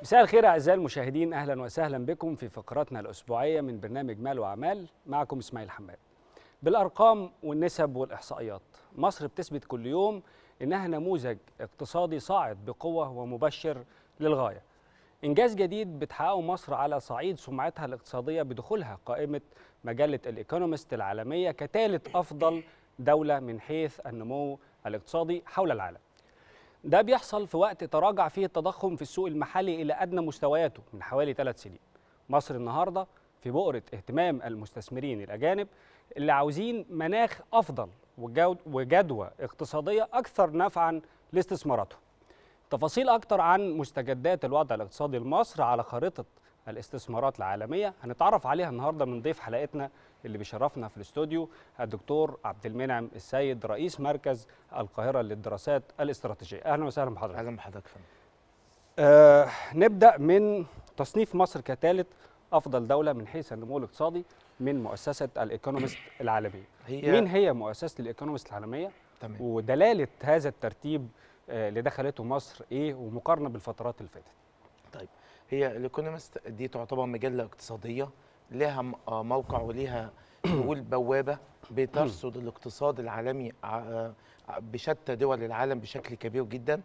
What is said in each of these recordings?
مساء الخير اعزائي المشاهدين اهلا وسهلا بكم في فقراتنا الاسبوعيه من برنامج مال واعمال معكم اسماعيل حماد. بالارقام والنسب والاحصائيات مصر بتثبت كل يوم انها نموذج اقتصادي صاعد بقوه ومبشر للغايه. انجاز جديد بتحققه مصر على صعيد سمعتها الاقتصاديه بدخولها قائمه مجله الايكونومست العالميه كثالث افضل دوله من حيث النمو الاقتصادي حول العالم. ده بيحصل في وقت تراجع فيه التضخم في السوق المحلي إلى أدنى مستوياته من حوالي ثلاث سنين مصر النهاردة في بؤرة اهتمام المستثمرين الأجانب اللي عاوزين مناخ أفضل وجدوى اقتصادية أكثر نفعا لاستثماراتهم تفاصيل أكتر عن مستجدات الوضع الاقتصادي لمصر على خارطة الاستثمارات العالمية هنتعرف عليها النهاردة من ضيف حلقتنا اللي بيشرفنا في الاستوديو الدكتور عبد المنعم السيد رئيس مركز القاهرة للدراسات الاستراتيجية أهلا وسهلا بحضرتك أهلا بحضرتك فندم آه نبدأ من تصنيف مصر كثالث أفضل دولة من حيث النمو الاقتصادي من مؤسسة الإيكونومست العالمية هي مين هي مؤسسة الإيكونومست العالمية؟ تمام. ودلالة هذا الترتيب آه اللي دخلته مصر إيه ومقارنة بالفترات اللي فاتت طيب هي الإيكونومست دي تعتبر مجلة اقتصادية لها موقع وليها نقول بوابة بترصد الاقتصاد العالمي بشتى دول العالم بشكل كبير جدا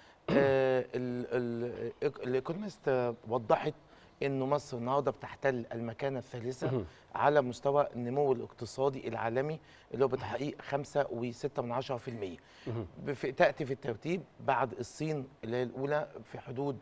الايكونومست وضحت انه مصر النهارده بتحتل المكانه الثالثه على مستوى النمو الاقتصادي العالمي اللي هو بتحقيق 5.6% تاتي في الترتيب بعد الصين اللي هي الاولى في حدود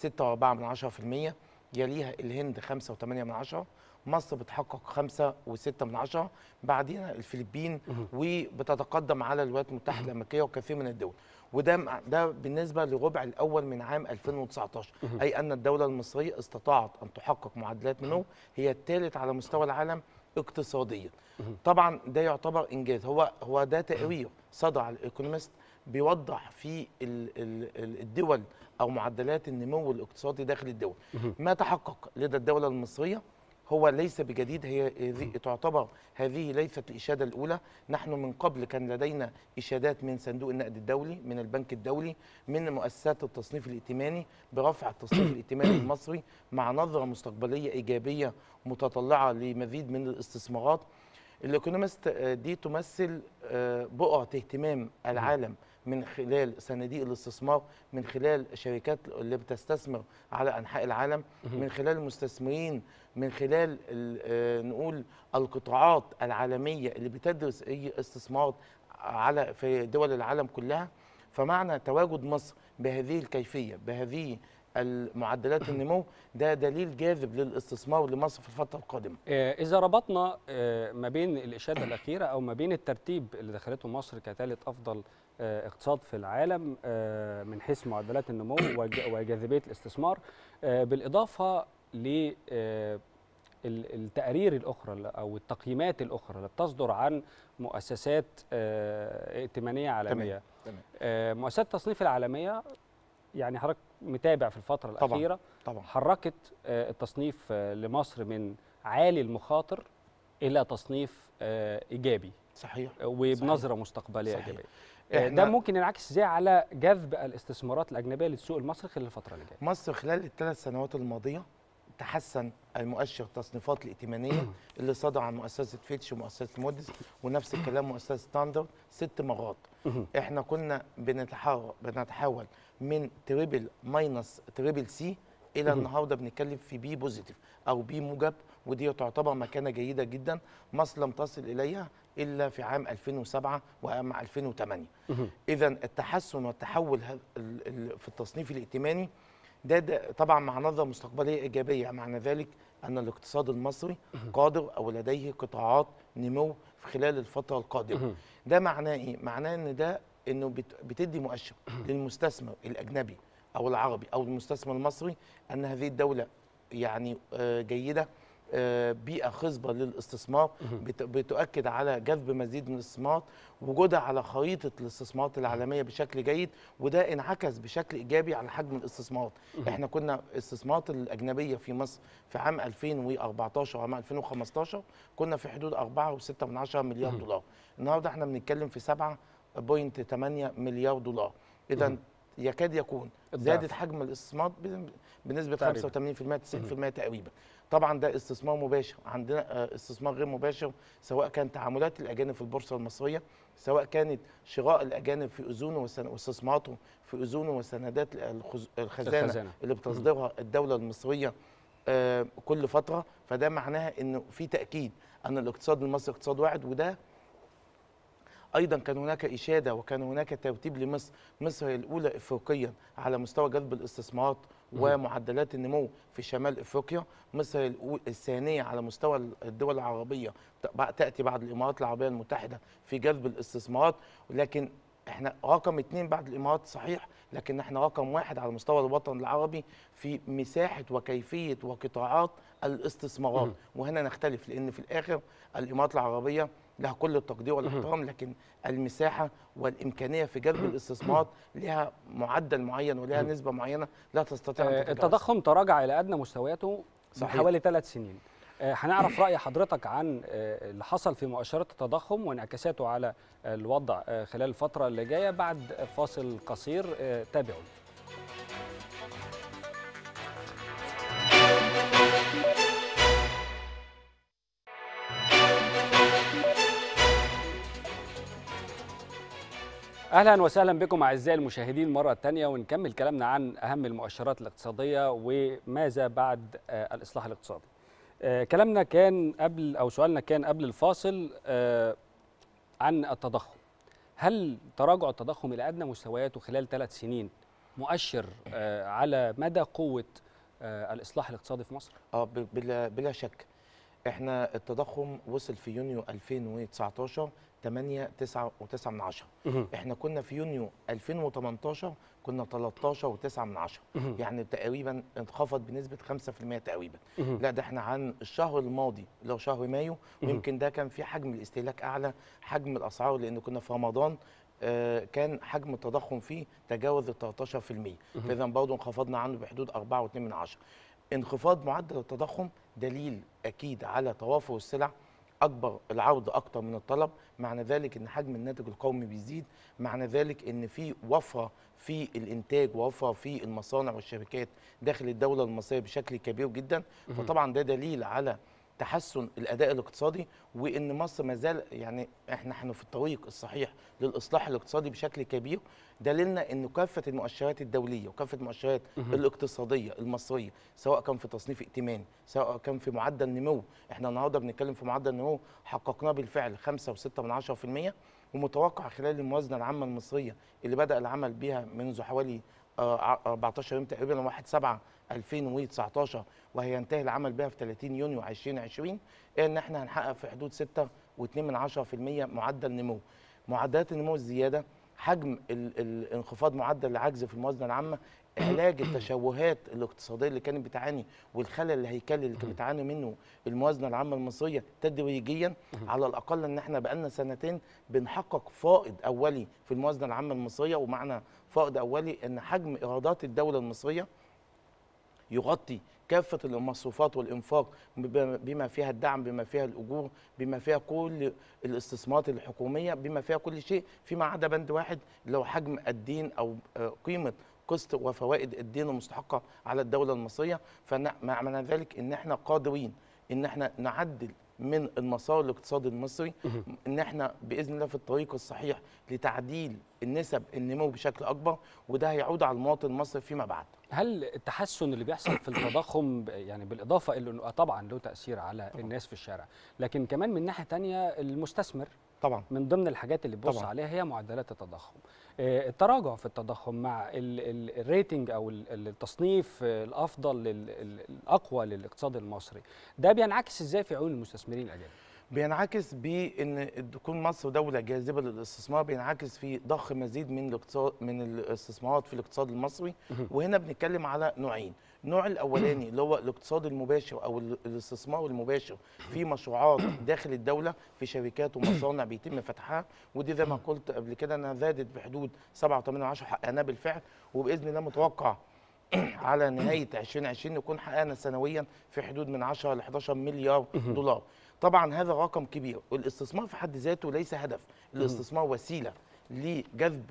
6.4% يليها الهند 5.8 مصر بتحقق خمسة وستة من عشرة بعدين الفلبين وبتتقدم على الولايات المتحدة الأمريكية وكثير من الدول وده ده بالنسبة للربع الأول من عام 2019 أي أن الدولة المصرية استطاعت أن تحقق معدلات نمو هي الثالث على مستوى العالم اقتصاديا طبعا ده يعتبر إنجاز هو هو ده تقرير صدر على الإيكونومست بيوضح في الدول أو معدلات النمو الاقتصادي داخل الدول ما تحقق لدى الدولة المصرية هو ليس بجديد هي تعتبر هذه ليست الإشادة الأولى نحن من قبل كان لدينا إشادات من صندوق النقد الدولي من البنك الدولي من مؤسسات التصنيف الائتماني برفع التصنيف الائتماني المصري مع نظرة مستقبلية إيجابية متطلعة لمزيد من الاستثمارات الايكونومست دي تمثل بؤرة اهتمام العالم من خلال صناديق الاستثمار من خلال شركات اللي بتستثمر على انحاء العالم من خلال المستثمرين من خلال نقول القطاعات العالميه اللي بتدرس اي استثمار على في دول العالم كلها فمعنى تواجد مصر بهذه الكيفيه بهذه المعدلات النمو ده دليل جاذب للاستثمار لمصر في الفتره القادمه. اذا ربطنا ما بين الاشاده الاخيره او ما بين الترتيب اللي دخلته مصر كثالث افضل اقتصاد في العالم من حيث معدلات النمو وجاذبيه الاستثمار بالاضافه ل التقارير الاخرى او التقييمات الاخرى اللي بتصدر عن مؤسسات ائتمانيه عالميه تمام. مؤسسات التصنيف العالميه يعني حضرتك متابع في الفتره الاخيره طبعا. طبعا. حركت التصنيف لمصر من عالي المخاطر الى تصنيف ايجابي صحيح وبنظره صحيح. مستقبليه صحيح. ايجابيه ده ممكن ينعكس ازاي على جذب الاستثمارات الاجنبيه للسوق المصري خلال الفتره اللي جايه مصر خلال الثلاث سنوات الماضيه تحسن المؤشر التصنيفات الائتمانيه اللي صدر عن مؤسسه فيتش ومؤسسه موديس ونفس الكلام مؤسسه ستاندرد ست مرات احنا كنا بنتحول بنتحول من تريبل ماينس تريبل سي الى النهارده بنتكلم في بي بوزيتيف او بي موجب ودي تعتبر مكانه جيده جدا مصر لم تصل اليها الا في عام 2007 وعام 2008 اذا التحسن والتحول في التصنيف الائتماني ده, ده طبعا مع نظره مستقبليه ايجابيه معنى ذلك ان الاقتصاد المصري قادر او لديه قطاعات نمو في خلال الفتره القادمه ده معناه ايه معناه ان ده انه بتدي مؤشر للمستثمر الاجنبي او العربي او المستثمر المصري ان هذه الدوله يعني جيده بيئه خصبه للاستثمار بتؤكد على جذب مزيد من الاستثمارات وجودها على خريطه الاستثمارات العالميه بشكل جيد وده انعكس بشكل ايجابي على حجم الاستثمارات احنا كنا الاستثمارات الاجنبيه في مصر في عام 2014 وعام 2015 كنا في حدود 4.6 مليار دولار النهارده احنا بنتكلم في 7.8 مليار دولار اذا يكاد يكون الضعف. زادت حجم الاستثمار بن- بنسبه تقريباً. 85% 90% تقريبا طبعا ده استثمار مباشر عندنا آه، استثمار غير مباشر سواء كان تعاملات الاجانب في البورصه المصريه سواء كانت شراء الاجانب في اذونه وسن- واستثماراتهم في اذونه وسندات الخز- الخزانه الخزانة. اللي بتصدرها الدوله المصريه آه، كل فتره فده معناها انه في تاكيد ان الاقتصاد المصري اقتصاد واحد وده ايضا كان هناك اشاده وكان هناك ترتيب لمصر مصر هي الاولى افريقيا على مستوى جذب الاستثمارات ومعدلات النمو في شمال افريقيا مصر هي الأو- الثانيه على مستوى الدول العربيه ت- تاتي بعد الامارات العربيه المتحده في جذب الاستثمارات ولكن احنا رقم اثنين بعد الامارات صحيح لكن احنا رقم واحد على مستوى الوطن العربي في مساحه وكيفيه وقطاعات الاستثمارات وهنا نختلف لان في الاخر الامارات العربيه لها كل التقدير والاحترام لكن المساحه والامكانيه في جذب الاستثمارات لها معدل معين ولها نسبه معينه لا تستطيع آه، ان تتجاوزها. التضخم تراجع الى ادنى مستوياته من صحيح. حوالي ثلاث سنين آه، هنعرف راي حضرتك عن آه، اللي حصل في مؤشرات التضخم وانعكاساته على الوضع آه، خلال الفتره اللي جايه بعد فاصل قصير آه، تابعوا اهلا وسهلا بكم اعزائي المشاهدين مره تانية ونكمل كلامنا عن اهم المؤشرات الاقتصاديه وماذا بعد آه، الاصلاح الاقتصادي. آه، كلامنا كان قبل او سؤالنا كان قبل الفاصل آه، عن التضخم. هل تراجع التضخم الى ادنى مستوياته خلال ثلاث سنين مؤشر آه، على مدى قوه آه، الاصلاح الاقتصادي في مصر؟ اه ب- بلا بلا شك احنا التضخم وصل في يونيو 2019 8 9 و9 من عشرة احنا كنا في يونيو 2018 كنا 13 و9 من عشرة يعني تقريبا انخفض بنسبه 5% تقريبا لا ده احنا عن الشهر الماضي اللي هو شهر مايو ويمكن ده كان في حجم الاستهلاك اعلى حجم الاسعار لان كنا في رمضان آه، كان حجم التضخم فيه تجاوز ال 13% فاذا برضه انخفضنا عنه بحدود 4.2 من عشرة انخفاض معدل التضخم دليل اكيد على توافر السلع اكبر العرض اكتر من الطلب معنى ذلك ان حجم الناتج القومي بيزيد معنى ذلك ان في وفره في الانتاج ووفره في المصانع والشركات داخل الدوله المصريه بشكل كبير جدا فطبعا ده دليل على تحسن الاداء الاقتصادي وان مصر ما زال يعني احنا احنا في الطريق الصحيح للاصلاح الاقتصادي بشكل كبير دليلنا ان كافه المؤشرات الدوليه وكافه المؤشرات الاقتصاديه المصريه سواء كان في تصنيف ائتماني سواء كان في معدل نمو احنا النهارده بنتكلم في معدل نمو حققناه بالفعل 5.6 من 10% ومتوقع خلال الموازنه العامه المصريه اللي بدا العمل بها منذ حوالي آه، ع- 14 يوم تقريبا 1 7 2019 وهينتهي العمل بها في 30 يونيو 2020 ان احنا هنحقق في حدود 6.2 من 10% معدل نمو معدلات النمو الزياده حجم ال- الانخفاض معدل العجز في الموازنه العامه علاج التشوهات الاقتصاديه اللي كانت بتعاني والخلل الهيكلي اللي كانت بتعاني منه الموازنه العامه المصريه تدريجيا على الاقل ان احنا بقالنا سنتين بنحقق فائض اولي في الموازنه العامه المصريه ومعنى فائض اولي ان حجم ايرادات الدوله المصريه يغطي كافة المصروفات والإنفاق بما بما فيها الدعم بما فيها الأجور بما فيها كل الاستثمارات الحكومية بما فيها كل شيء فيما عدا بند واحد اللي هو حجم الدين أو آه، قيمة قسط وفوائد الدين المستحقة على الدولة المصرية فمعنى ذلك إن إحنا قادرين إن إحنا نعدل من المسار الاقتصادي المصري ان احنا باذن الله في الطريق الصحيح لتعديل النسب النمو بشكل اكبر وده هيعود على المواطن المصري فيما بعد هل التحسن اللي بيحصل في التضخم ب- يعني بالإضافة إلى أنه طبعا له تأثير على الناس في الشارع لكن كمان من ناحية تانية المستثمر طبعا من ضمن الحاجات اللي بيبص طبعاً. عليها هي معدلات التضخم آه، التراجع في التضخم مع ال- ال- الريتنج او ال- التصنيف آه، الافضل لل- ال- الاقوى للاقتصاد المصري ده بينعكس ازاي في عيون المستثمرين الاجانب بينعكس بان تكون مصر دوله جاذبه للاستثمار بينعكس في ضخ مزيد من الاقتصاد من الاستثمارات في الاقتصاد المصري وهنا بنتكلم على نوعين النوع الاولاني اللي هو الاقتصاد المباشر او ال- الاستثمار المباشر في مشروعات داخل الدوله في شركات ومصانع بيتم فتحها ودي زي ما قلت قبل كده انها زادت بحدود 7.8 حققناه بالفعل وباذن الله متوقع على نهايه 2020 نكون حققنا سنويا في حدود من 10 ل 11 مليار دولار طبعا هذا رقم كبير والاستثمار في حد ذاته ليس هدف الاستثمار وسيله لجذب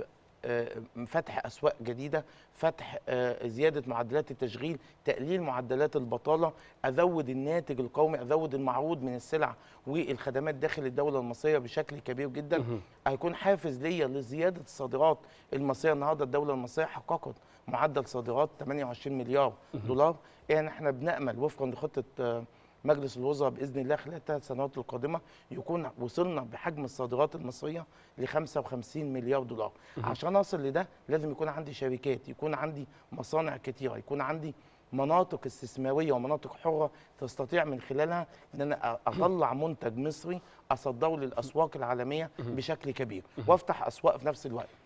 آه، فتح اسواق جديده فتح آه، زياده معدلات التشغيل تقليل معدلات البطاله ازود الناتج القومي ازود المعروض من السلع والخدمات داخل الدوله المصريه بشكل كبير جدا مهم. هيكون حافز ليا لزياده الصادرات المصريه النهارده الدوله المصريه حققت معدل صادرات 28 مليار دولار يعني احنا بنامل وفقا لخطه آه، مجلس الوزراء باذن الله خلال الثلاث سنوات القادمه يكون وصلنا بحجم الصادرات المصريه ل 55 مليار دولار عشان اصل لده لازم يكون عندي شركات يكون عندي مصانع كتيره يكون عندي مناطق استثماريه ومناطق حره تستطيع من خلالها ان انا أ- اطلع منتج مصري اصدره للاسواق العالميه بشكل كبير وافتح اسواق في نفس الوقت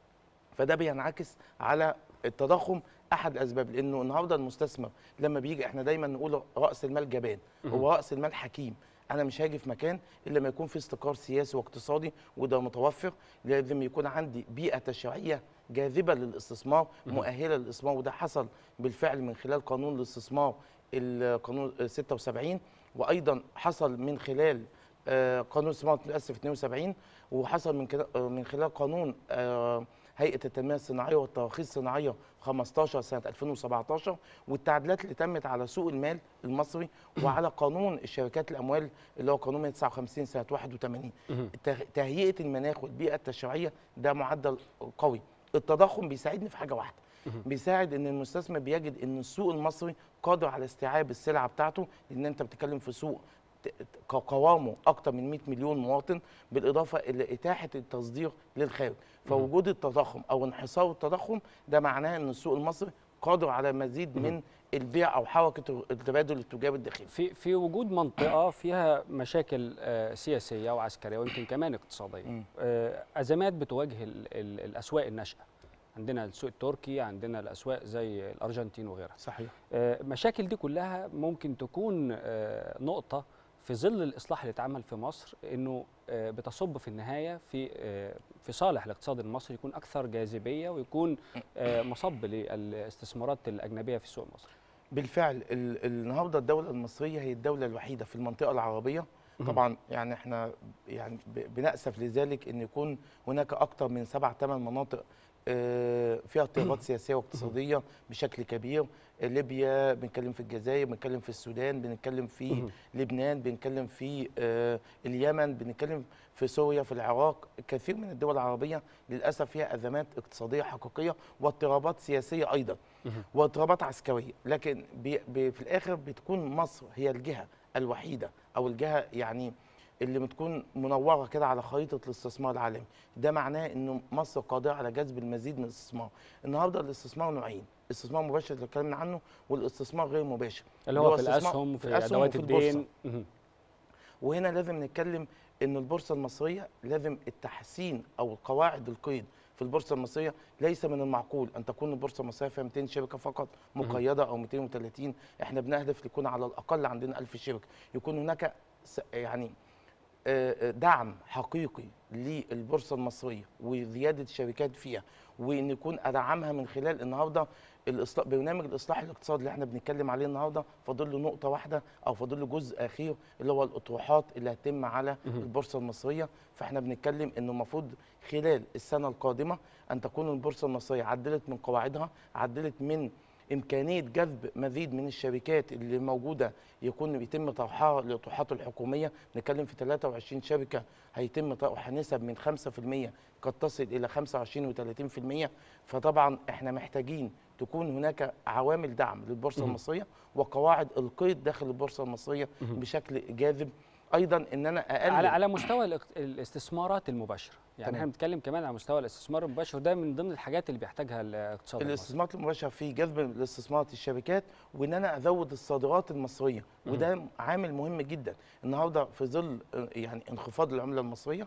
فده بينعكس على التضخم احد الاسباب لانه النهارده المستثمر لما بيجي احنا دايما نقول راس المال جبان هو راس المال حكيم انا مش هاجي في مكان الا لما يكون في استقرار سياسي واقتصادي وده متوفر لازم يكون عندي بيئه تشريعيه جاذبه للاستثمار مؤهله للاستثمار وده حصل بالفعل من خلال قانون الاستثمار القانون 76 وايضا حصل من خلال آه، قانون الاستثمار للاسف 72 وحصل من كده آه، من خلال قانون آه، هيئه التنميه الصناعيه والتراخيص الصناعيه 15 سنه 2017 والتعديلات اللي تمت على سوق المال المصري وعلى قانون الشركات الاموال اللي هو قانون 159 سنه 81 ته- تهيئه المناخ والبيئه التشريعيه ده معدل قوي التضخم بيساعدني في حاجه واحده بيساعد ان المستثمر بيجد ان السوق المصري قادر على استيعاب السلعه بتاعته لان انت بتتكلم في سوق ت- ت- قوامه اكتر من 100 مليون مواطن بالاضافه الى اتاحه التصدير للخارج فوجود التضخم او انحسار التضخم ده معناه ان السوق المصري قادر على مزيد من البيع او حركه التبادل التجاري الداخلي في في وجود منطقه فيها مشاكل آه، سياسيه وعسكريه ويمكن كمان اقتصاديه مم. آه، ازمات بتواجه ال- ال- الاسواق الناشئه عندنا السوق التركي عندنا الاسواق زي الارجنتين وغيرها صحيح آه، المشاكل دي كلها ممكن تكون آه، نقطة في ظل الإصلاح اللي اتعمل في مصر إنه آه، بتصب في النهاية في آه، في صالح الاقتصاد المصري يكون أكثر جاذبية ويكون آه، مصب للاستثمارات الأجنبية في السوق المصري. بالفعل ال- النهارده الدوله المصريه هي الدوله الوحيده في المنطقه العربيه طبعا يعني احنا يعني ب- بنأسف لذلك ان يكون هناك اكثر من سبع ثمان مناطق آه، فيها اضطرابات سياسيه واقتصاديه بشكل كبير ليبيا بنتكلم في الجزائر بنتكلم في السودان بنتكلم في لبنان بنتكلم في آه، اليمن بنتكلم في سوريا في العراق كثير من الدول العربيه للاسف فيها ازمات اقتصاديه حقيقيه واضطرابات سياسيه ايضا واضطرابات عسكريه لكن بي بي في الاخر بتكون مصر هي الجهه الوحيده او الجهه يعني اللي بتكون منوره كده على خريطه الاستثمار العالمي ده معناه انه مصر قادره على جذب المزيد من الاستثمار النهارده الاستثمار نوعين استثمار مباشر اللي اتكلمنا عنه والاستثمار غير مباشر اللي هو في استثمار الأسهم في في الأسهم أدوات وفي البورصة. الدين مهم. وهنا لازم نتكلم ان البورصه المصريه لازم التحسين او قواعد القيد في البورصه المصريه ليس من المعقول ان تكون البورصه المصريه فيها 200 شركه فقط مقيده او 230 احنا بنهدف يكون على الاقل عندنا 1000 شركه يكون هناك س- يعني آه، آه، دعم حقيقي للبورصه المصريه وزياده الشركات فيها وان يكون ادعمها من خلال النهارده الإصلاح برنامج الاصلاح الاقتصادي اللي احنا بنتكلم عليه النهارده فاضل له نقطه واحده او فاضل له جزء اخير اللي هو الاطروحات اللي هتتم على البورصه المصريه فاحنا بنتكلم انه المفروض خلال السنه القادمه ان تكون البورصه المصريه عدلت من قواعدها عدلت من امكانيه جذب مزيد من الشركات اللي موجوده يكون يتم طرحها للاطروحات الحكوميه نتكلم في 23 شركه هيتم طرح نسب من 5% قد تصل الى 25 و30% فطبعا احنا محتاجين تكون هناك عوامل دعم للبورصه مهم. المصريه وقواعد القيد داخل البورصه المصريه بشكل جاذب ايضا ان انا اقلل على على مستوى الاق- الاستثمارات المباشرة يعني تمام. احنا بنتكلم كمان على مستوى الاستثمار المباشر ده من ضمن الحاجات اللي بيحتاجها الاقتصاد المصري. الاستثمارات المباشره في جذب الاستثمارات الشركات وان انا ازود الصادرات المصريه وده عامل مهم جدا النهارده في ظل آه، يعني انخفاض العمله المصريه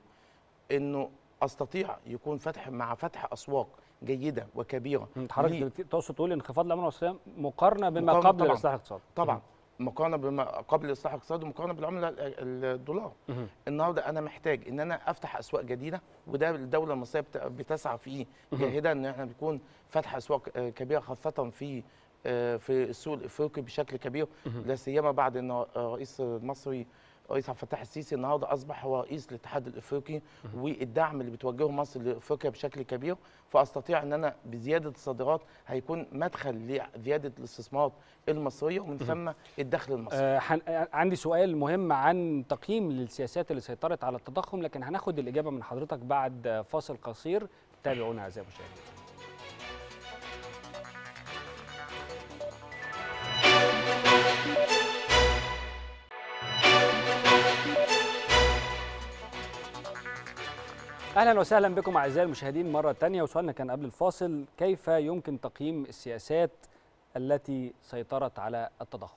انه استطيع يكون فتح مع فتح اسواق جيده وكبيره انت حضرتك ليه؟ بت- تقصد تقول انخفاض العمله المصريه مقارنه بما مقارنة قبل طبعاً. الاصلاح الاقتصادي طبعا مقارنه بما قبل الاصلاح الاقتصادي ومقارنه بالعمله ال- الدولار مهم. النهارده انا محتاج ان انا افتح اسواق جديده وده الدوله المصريه بت- بتسعى فيه جاهده ان احنا بيكون فتح اسواق آه، كبيره خاصه في آه، في السوق الافريقي بشكل كبير لا سيما بعد ان الرئيس المصري الرئيس عبد الفتاح السيسي النهارده اصبح هو رئيس الاتحاد الافريقي والدعم اللي بتوجهه مصر لافريقيا بشكل كبير فاستطيع ان انا بزياده الصادرات هيكون مدخل لزياده الاستثمارات المصريه ومن ثم الدخل المصري آه، حن... آه، عندي سؤال مهم عن تقييم للسياسات اللي سيطرت على التضخم لكن هناخد الإجابة من حضرتك بعد آه، فاصل قصير تابعونا أعزائي المشاهدين اهلا وسهلا بكم اعزائي المشاهدين مره تانية وسؤالنا كان قبل الفاصل كيف يمكن تقييم السياسات التي سيطرت على التضخم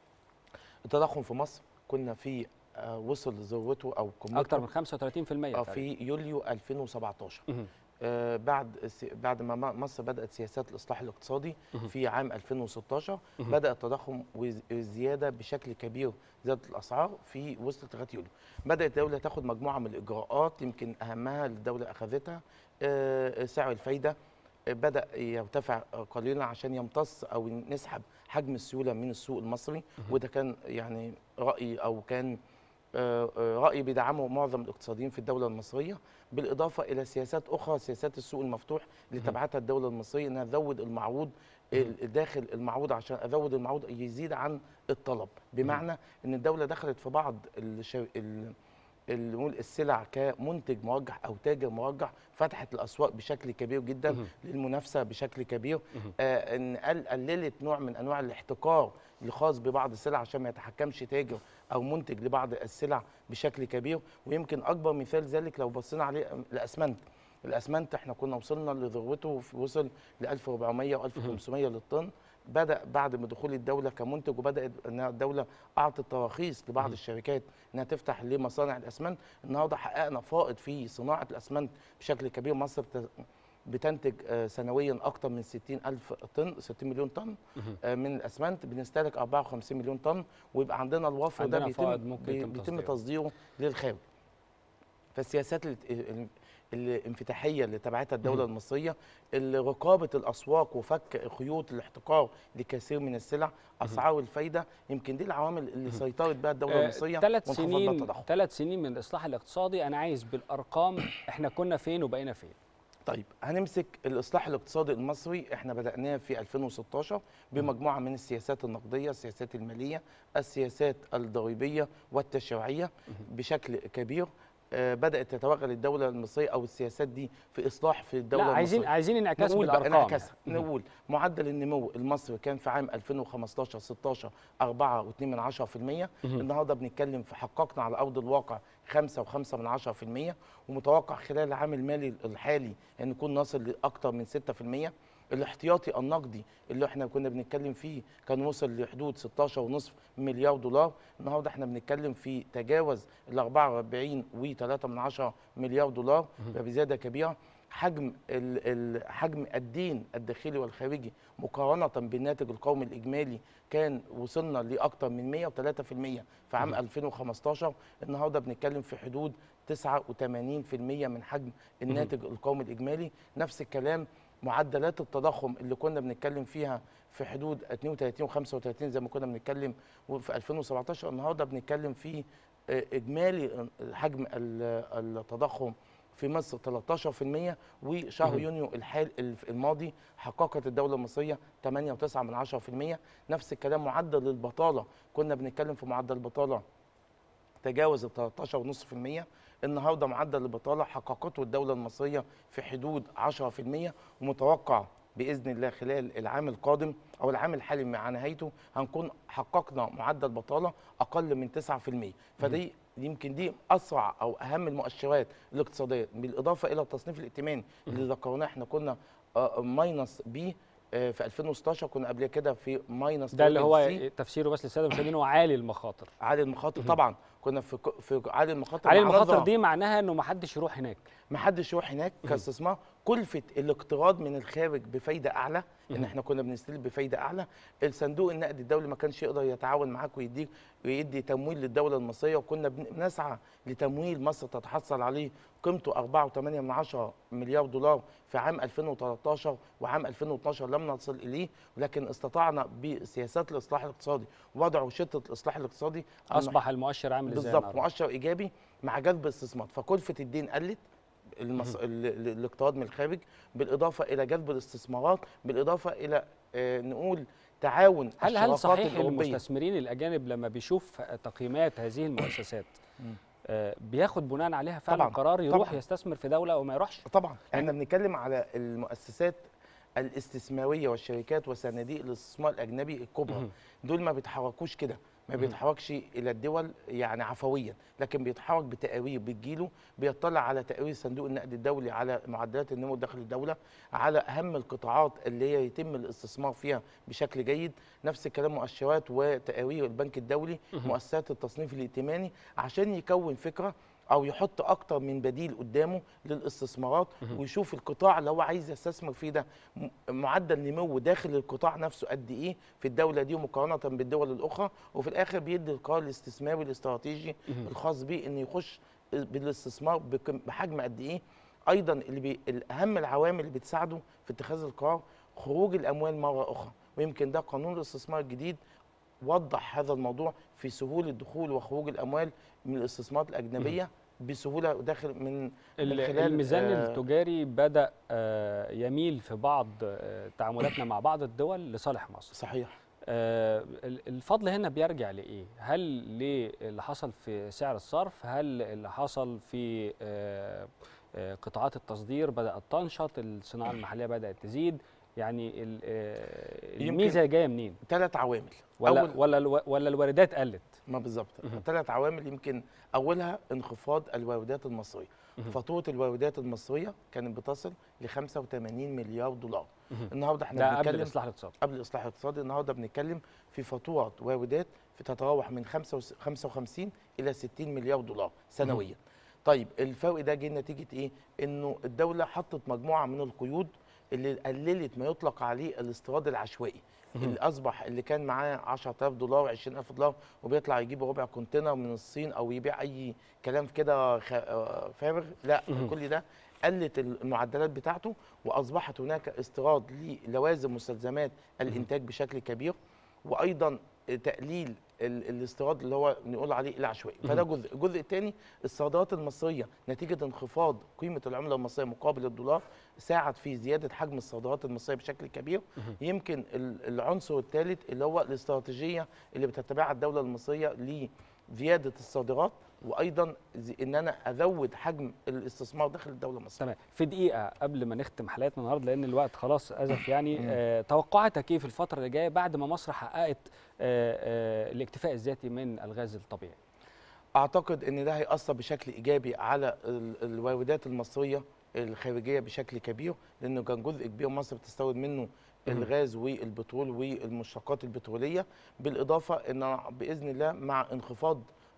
التضخم في مصر كنا في آه، وصل ذروته او قمته اكثر من 35% آه، تقريباً. في يوليو 2017 مهم. آه، بعد الس- بعد ما م- مصر بدات سياسات الاصلاح الاقتصادي مهم. في عام 2016 مهم. بدا التضخم والزياده بشكل كبير زياده الاسعار في وصلت لغايه يوليو بدات الدوله تاخد مجموعه من الاجراءات يمكن اهمها اللي الدوله اخذتها آه، سعر الفايده آه، بدا يرتفع قليلا عشان يمتص او نسحب حجم السيوله من السوق المصري وده كان يعني راي او كان آه، آه، راي بيدعمه معظم الاقتصاديين في الدوله المصريه بالاضافه الى سياسات اخرى سياسات السوق المفتوح اللي مهم. تبعتها الدوله المصريه انها تزود المعروض ال- داخل المعروض عشان ازود المعروض يزيد عن الطلب بمعنى ان الدوله دخلت في بعض الشو... ال... اللي نقول السلع كمنتج مرجح او تاجر مرجح فتحت الاسواق بشكل كبير جدا مهم. للمنافسه بشكل كبير مهم. آه ان قل- قللت نوع من انواع الاحتكار اللي خاص ببعض السلع عشان ما يتحكمش تاجر او منتج لبعض السلع بشكل كبير ويمكن اكبر مثال ذلك لو بصينا عليه الاسمنت الاسمنت احنا كنا وصلنا لذروته في وصل ل 1400 و 1500 للطن بدا بعد ما دخول الدوله كمنتج وبدات ان الدوله اعطت تراخيص لبعض مهم. الشركات انها تفتح لمصانع الاسمنت النهارده حققنا فائض في صناعه الاسمنت بشكل كبير مصر بت- بتنتج آه، سنويا اكثر من 60 الف طن 60 مليون طن مهم. آه، من الاسمنت بنستهلك 54 مليون طن ويبقى عندنا الوفر ده عندنا بيتم فائض ممكن بي- يتم بيتم تصديره. تصديره للخارج فالسياسات ال- ال- الانفتاحيه اللي تبعتها الدوله مهم. المصريه اللي رقابه الاسواق وفك خيوط الاحتكار لكثير من السلع اسعار الفايده يمكن دي العوامل اللي سيطرت بها الدوله المصريه ثلاث وانخفض بها سنين التضخم. ثلاث سنين من الاصلاح الاقتصادي انا عايز بالارقام احنا كنا فين وبقينا فين طيب هنمسك الاصلاح الاقتصادي المصري احنا بدأناه في 2016 بمجموعه من السياسات النقديه، السياسات الماليه، السياسات الضريبيه والتشريعيه بشكل كبير آه، بدأت تتوغل الدوله المصريه او السياسات دي في اصلاح في الدوله لا عايزين المصريه عايزين انعكاس نقول بقى بالارقام انعكاسها يعني. نقول معدل النمو المصري كان في عام 2015 16 4.2 من 10% مهم. النهارده بنتكلم في حققنا على ارض الواقع 5 و5 من 10% ومتوقع خلال العام المالي الحالي ان نكون نصل لاكثر من 6% الاحتياطي النقدي اللي احنا كنا بنتكلم فيه كان وصل لحدود 16.5 مليار دولار النهارده احنا بنتكلم في تجاوز ال 44 و3 من 10 مليار دولار بزياده كبيره حجم ال- ال- حجم الدين الداخلي والخارجي مقارنه بالناتج القومي الاجمالي كان وصلنا لاكثر من 103% في عام 2015 النهارده بنتكلم في حدود 89% من حجم الناتج القومي الاجمالي نفس الكلام معدلات التضخم اللي كنا بنتكلم فيها في حدود 32 و35 زي ما كنا بنتكلم في 2017 النهارده بنتكلم في آه، اجمالي حجم ال- التضخم في مصر 13% وشهر مهم. يونيو الحال الف- الماضي حققت الدوله المصريه 8.9 من 10% نفس الكلام معدل البطاله كنا بنتكلم في معدل البطاله تجاوز ال 13.5% النهارده معدل البطاله حققته الدوله المصريه في حدود 10% ومتوقع باذن الله خلال العام القادم او العام الحالي مع نهايته هنكون حققنا معدل بطاله اقل من 9% فدي يمكن دي اسرع او اهم المؤشرات الاقتصاديه بالاضافه الى التصنيف الائتماني اللي ذكرناه احنا كنا آه، ماينس بي آه، في 2016 كنا قبل كده في ماينس ده اللي هو سي. تفسيره بس للساده المشاهدين هو عالي المخاطر عالي المخاطر طبعا كنا في ك- في عالي المخاطر عالي مع المخاطر نظرة دي معناها انه ما حدش يروح هناك ما حدش يروح هناك كاستثمار كلفه الاقتراض من الخارج بفايده اعلى ان مهم. احنا كنا بنستلف بفايده اعلى الصندوق النقد الدولي ما كانش يقدر يتعاون معاك ويديك ويدي تمويل للدوله المصريه وكنا بن- بنسعى لتمويل مصر تتحصل عليه قيمته 4.8 من عشرة مليار دولار في عام 2013 وعام 2012 لم نصل اليه ولكن استطعنا بسياسات الاصلاح الاقتصادي وضع شده الاصلاح الاقتصادي أن اصبح المؤشر عامل الميزان بالظبط قرب. مؤشر ايجابي مع جذب الاستثمار فكلفه الدين قلت المص... ال- ال- الاقتراض من الخارج بالاضافه الى جذب الاستثمارات بالاضافه الى آه نقول تعاون هل هل الشراكات صحيح الاوروبيه المستثمرين الاجانب لما بيشوف تقييمات هذه المؤسسات آه، بياخد بناء عليها فعلا طبعاً، قرار يروح طبعاً. يستثمر في دوله او ما يروحش طبعا احنا بنتكلم على المؤسسات الاستثماريه والشركات وصناديق الاستثمار الاجنبي الكبرى مهم. دول ما بيتحركوش كده ما مهم. بيتحركش الى الدول يعني عفويا لكن بيتحرك بتقارير بتجيله بيطلع على تقارير صندوق النقد الدولي على معدلات النمو داخل الدوله على اهم القطاعات اللي هي يتم الاستثمار فيها بشكل جيد نفس الكلام مؤشرات وتقارير البنك الدولي مهم. مؤسسات التصنيف الائتماني عشان يكون فكره او يحط اكتر من بديل قدامه للاستثمارات مهم. ويشوف القطاع اللي هو عايز يستثمر فيه ده م- معدل نمو داخل القطاع نفسه قد ايه في الدوله دي مقارنه بالدول الاخرى وفي الاخر بيدي القرار الاستثماري الاستراتيجي مهم. الخاص بيه انه يخش بالاستثمار بكم- بحجم قد ايه ايضا اللي بي الاهم العوامل اللي بتساعده في اتخاذ القرار خروج الاموال مره اخرى ويمكن ده قانون الاستثمار الجديد وضح هذا الموضوع في سهوله دخول وخروج الاموال من الاستثمارات الاجنبيه بسهوله داخل من ال- من خلال الميزان آه، التجاري بدا آه، يميل في بعض آه، تعاملاتنا مع بعض الدول لصالح مصر صحيح آه، ال- الفضل هنا بيرجع لايه هل للي حصل في سعر الصرف هل اللي حصل في آه، آه، قطاعات التصدير بدات تنشط الصناعه المحليه بدات تزيد يعني ال- آه، يمكن- الميزه جايه منين ثلاث عوامل ولا أول- ولا الو- ولا الواردات قلت ما بالظبط مهم. ثلاث عوامل يمكن اولها انخفاض الواردات المصريه مهم. فاتوره الواردات المصريه كانت بتصل ل 85 مليار دولار مهم. النهارده احنا ده قبل بنتكلم الاصلاح الاقتصادي قبل الاصلاح الاقتصادي النهارده بنتكلم في فاتوره واردات في تتراوح من 55 55 الى 60 مليار دولار سنويا طيب الفرق ده جه نتيجه ايه انه الدوله حطت مجموعه من القيود اللي قللت ما يطلق عليه الاستيراد العشوائي مهم. اللي اصبح اللي كان معاه 10000 دولار 20000 دولار وبيطلع يجيب ربع كونتينر من الصين او يبيع اي كلام كده خ- آه، فارغ لا مهم. كل ده قلت المعدلات بتاعته واصبحت هناك استيراد للوازم مستلزمات الانتاج بشكل كبير وايضا تقليل ال- الاستيراد اللي هو نقول عليه العشوائي فده جزء الجزء الثاني الصادرات المصريه نتيجه انخفاض قيمه العمله المصريه مقابل الدولار ساعد في زياده حجم الصادرات المصريه بشكل كبير مهم. يمكن ال- العنصر الثالث اللي هو الاستراتيجيه اللي بتتبعها الدوله المصريه لزياده الصادرات وايضا زي- ان انا ازود حجم الاستثمار داخل الدوله المصريه تمام في دقيقة قبل ما نختم حلقتنا النهارده لأن الوقت خلاص أزف يعني مم. آه توقعاتك إيه في الفترة اللي جاية بعد ما مصر حققت آه آه الاكتفاء الذاتي من الغاز الطبيعي؟ اعتقد ان ده هياثر بشكل ايجابي على ال- الواردات المصريه الخارجيه بشكل كبير لانه كان جزء كبير مصر بتستورد منه مهم. الغاز والبترول والمشتقات البتروليه بالاضافه ان باذن الله مع انخفاض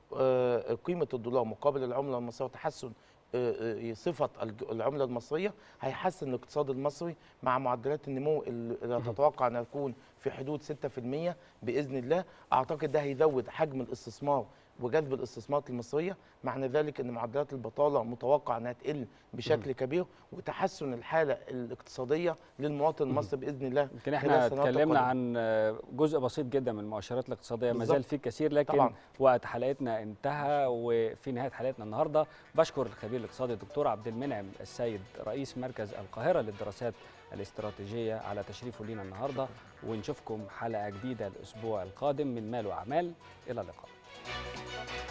آه، قيمه الدولار مقابل العمله المصريه وتحسن آه، آه، صفه الج- العمله المصريه هيحسن الاقتصاد المصري مع معدلات النمو اللي مهم. تتوقع انها تكون في حدود 6% باذن الله اعتقد ده هيزود حجم الاستثمار وجذب الاستثمارات المصريه معنى ذلك ان معدلات البطاله متوقع انها تقل بشكل كبير وتحسن الحاله الاقتصاديه للمواطن المصري باذن الله يمكن خلال احنا السنوات اتكلمنا القادمة. عن آه، جزء بسيط جدا من المؤشرات الاقتصادية ما زال بالظبط. في كثير لكن طبعاً. وقت حلقتنا انتهى وفي نهاية حلقتنا النهارده بشكر الخبير الاقتصادي الدكتور عبد المنعم السيد رئيس مركز القاهرة للدراسات الاستراتيجية على تشريفه لينا النهارده ونشوفكم حلقة جديدة الأسبوع القادم من مال وأعمال إلى اللقاء